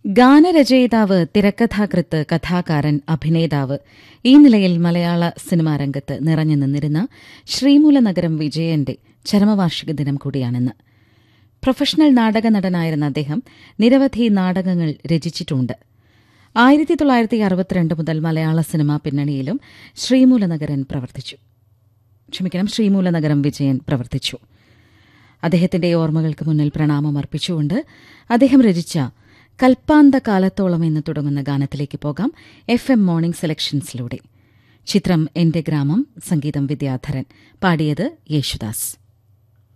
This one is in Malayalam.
ഗാനരചയിതാവ് തിരക്കഥാകൃത്ത് കഥാകാരൻ അഭിനേതാവ് ഈ നിലയിൽ മലയാള സിനിമാ രംഗത്ത് നിറഞ്ഞു നിന്നിരുന്ന ശ്രീമൂലനഗരം വിജയന്റെ ചരമവാർഷിക ദിനം കൂടിയാണെന്ന് പ്രൊഫഷണൽ നാടക നടനായിരുന്ന അദ്ദേഹം നിരവധി നാടകങ്ങൾ രചിച്ചിട്ടുണ്ട് ആയിരത്തി തൊള്ളായിരത്തി അറുപത്തിരണ്ട് മുതൽ മലയാള സിനിമാ പിന്നണിയിലും ശ്രീമൂലനഗരൻ പ്രവർത്തിച്ചു ക്ഷമിക്കണം ശ്രീമൂലനഗരം വിജയൻ പ്രവർത്തിച്ചു അദ്ദേഹത്തിന്റെ ഓർമ്മകൾക്ക് മുന്നിൽ പ്രണാമം അർപ്പിച്ചുകൊണ്ട് അദ്ദേഹം രചിച്ച കൽപ്പാന്ത കാലത്തോളം എന്ന് തുടങ്ങുന്ന ഗാനത്തിലേക്ക് പോകാം എഫ് എം മോർണിംഗ് സെലക്ഷൻസിലൂടെ ചിത്രം എന്റെ ഗ്രാമം സംഗീതം വിദ്യാധരൻ പാടിയത് യേശുദാസ്